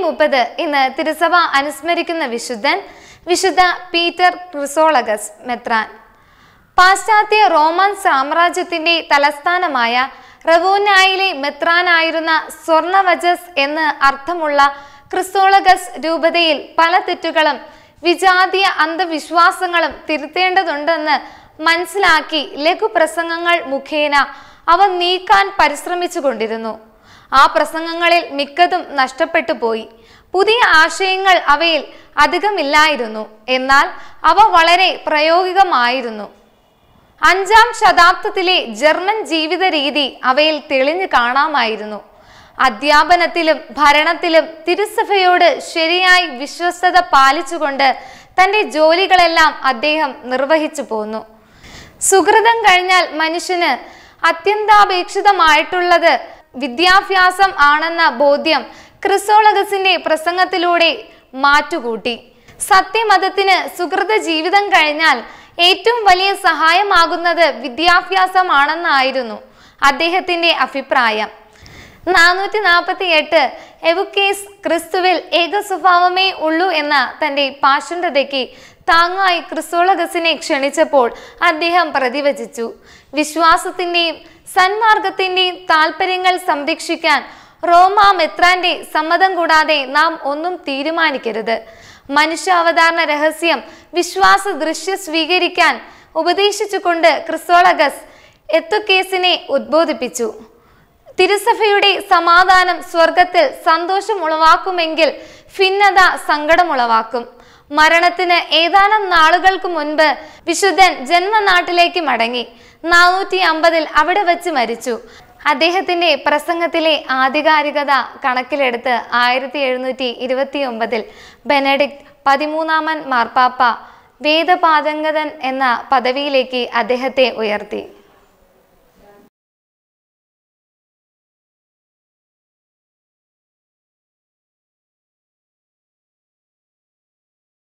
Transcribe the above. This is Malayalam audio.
മുപ്പത് ഇന്ന് തിരുസഭ അനുസ്മരിക്കുന്ന വിശുദ്ധൻ വിശുദ്ധ പീറ്റർ ക്രിസോളഗസ് മെത്രാൻ പാശ്ചാത്യ റോമൻ സാമ്രാജ്യത്തിന്റെ തലസ്ഥാനമായ റവോനായിലെ മെത്രാനായിരുന്ന സ്വർണവജസ് എന്ന് അർത്ഥമുള്ള ക്രിസോളഗസ് രൂപതയിൽ പല തെറ്റുകളും വിജാതീയ അന്ധവിശ്വാസങ്ങളും തിരുത്തേണ്ടതുണ്ടെന്ന് മനസ്സിലാക്കി ലഘുപ്രസംഗങ്ങൾ മുഖേന അവ നീക്കാൻ പരിശ്രമിച്ചു കൊണ്ടിരുന്നു ആ പ്രസംഗങ്ങളിൽ മിക്കതും നഷ്ടപ്പെട്ടു പോയി പുതിയ ആശയങ്ങൾ അവയിൽ അധികമില്ലായിരുന്നു എന്നാൽ അവ വളരെ പ്രായോഗികമായിരുന്നു അഞ്ചാം ശതാബ്ദത്തിലെ ജർമ്മൻ ജീവിത രീതി അവയിൽ തെളിഞ്ഞു കാണാമായിരുന്നു അധ്യാപനത്തിലും ഭരണത്തിലും തിരുസഭയോട് ശരിയായി വിശ്വസ്തത പാലിച്ചുകൊണ്ട് തന്റെ ജോലികളെല്ലാം അദ്ദേഹം നിർവഹിച്ചു പോന്നു സുഹൃതം കഴിഞ്ഞാൽ മനുഷ്യന് അത്യന്താപേക്ഷിതമായിട്ടുള്ളത് വിദ്യാഭ്യാസം ആണെന്ന ബോധ്യം ക്രിസോളഗസിന്റെ പ്രസംഗത്തിലൂടെ മാറ്റുകൂട്ടി സത്യമതത്തിന് സുഹൃത ജീവിതം കഴിഞ്ഞാൽ ഏറ്റവും വലിയ സഹായമാകുന്നത് വിദ്യാഭ്യാസമാണെന്നായിരുന്നു അദ്ദേഹത്തിന്റെ അഭിപ്രായം നാനൂറ്റി നാൽപ്പത്തി എട്ട് എവുക്കേസ് ക്രിസ്തുവിൽ ഏക സ്വഭാവമേ ഉള്ളൂ എന്ന തന്റെ പാഷണ്ഡതയ്ക്ക് താങ്ങായി ക്രിസോളഗസിനെ ക്ഷണിച്ചപ്പോൾ അദ്ദേഹം പ്രതിവചിച്ചു വിശ്വാസത്തിന്റെയും സന്മാർഗത്തിന്റെയും താല്പര്യങ്ങൾ സംരക്ഷിക്കാൻ റോമ മെത്രാന്റെ സമ്മതം കൂടാതെ നാം ഒന്നും തീരുമാനിക്കരുത് മനുഷ്യാവതാരണ രഹസ്യം വിശ്വാസ ദൃശ്യ സ്വീകരിക്കാൻ ഉപദേശിച്ചുകൊണ്ട് ക്രിസോളഗസ് എത്തുക്കേസിനെ ഉദ്ബോധിപ്പിച്ചു തിരുസഭയുടെ സമാധാനം സ്വർഗത്തിൽ സന്തോഷമുളവാക്കുമെങ്കിൽ ഭിന്നത സങ്കടമുളവാക്കും മരണത്തിന് ഏതാനും നാളുകൾക്ക് മുൻപ് വിശുദ്ധൻ ജന്മനാട്ടിലേക്ക് മടങ്ങി നാനൂറ്റി അമ്പതിൽ അവിടെ വച്ച് മരിച്ചു അദ്ദേഹത്തിന്റെ പ്രസംഗത്തിലെ ആധികാരികത കണക്കിലെടുത്ത് ആയിരത്തി എഴുന്നൂറ്റി ഇരുപത്തി ഒമ്പതിൽ ബെനഡിക്ട് പതിമൂന്നാമൻ മാർപ്പാപ്പ വേദപാതങ്കതൻ എന്ന പദവിയിലേക്ക് അദ്ദേഹത്തെ ഉയർത്തി